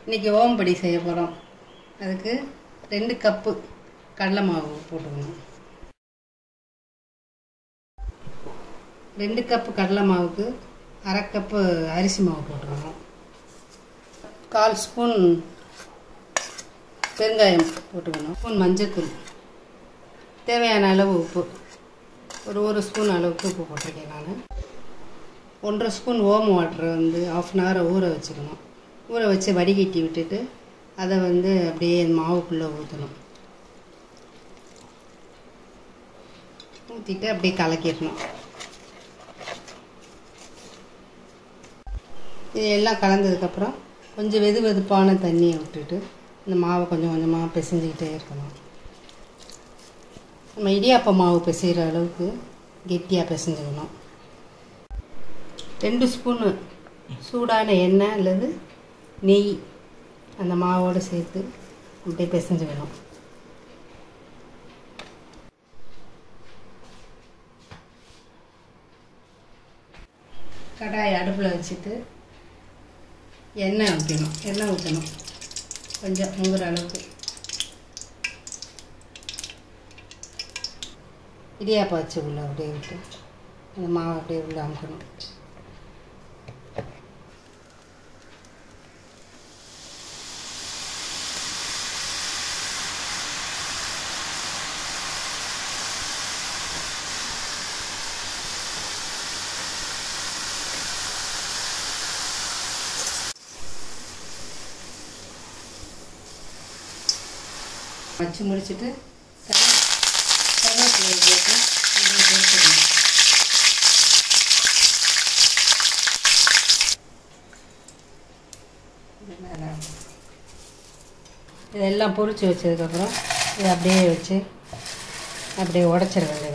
இன்றைக்கி ஓம்படி செய்ய போகிறோம் அதுக்கு ரெண்டு கப்பு கடலை மாவு போட்டுக்கணும் ரெண்டு கப்பு கடலை மாவுக்கு அரை கப்பு அரிசி மாவு போட்டுக்கணும் கால் ஸ்பூன் பெருங்காயம் போட்டுக்கணும் ஸ்பூன் மஞ்சள்தூள் தேவையான அளவு உப்பு ஒரு ஒரு ஸ்பூன் அளவுக்கு உப்பு போட்டிருக்கேன் நான் ஒன்றரை ஸ்பூன் ஓம வாட்டரை வந்து ஆஃப் அன் ஹவர் ஊற வச்சுக்கணும் ஊற வச்சு வடிகட்டி விட்டுட்டு அதை வந்து அப்படியே மாவுக்குள்ளே ஊற்றணும் ஊற்றிட்டு அப்படியே கலக்கிடணும் இது எல்லாம் கலந்ததுக்கப்புறம் கொஞ்சம் வெது வெதுப்பான தண்ணியை விட்டுட்டு இந்த மாவை கொஞ்சம் கொஞ்சமாக பிசைஞ்சிக்கிட்டே இருக்கணும் நம்ம இடியாப்ப மாவு பிசைகிற அளவுக்கு கெட்டியாக பிசைஞ்சுக்கணும் ரெண்டு ஸ்பூனு சூடான எண்ணெய் அல்லது நெய் அந்த மாவோடு சேர்த்து அப்படியே பிசைஞ்சுக்கணும் கடாய் அடுப்பில் வச்சுட்டு எண்ணெய் ஊற்றணும் எண்ணெய் ஊற்றணும் கொஞ்சம் முங்குற அளவுக்கு இடியாப்பா வச்சு உள்ள அப்படியே விட்டு அந்த மாவை அப்படியே உள்ள அமுக்கணும் வச்சு முடிச்சுட்டு கரு கருவேப்பிலை போட்டு அப்படியே பொரிச்சிடணும் இதெல்லாம் பொரிச்சு வச்சதுக்கப்புறம் இதை அப்படியே வச்சு அப்படியே உடச்சிட வேண்டியது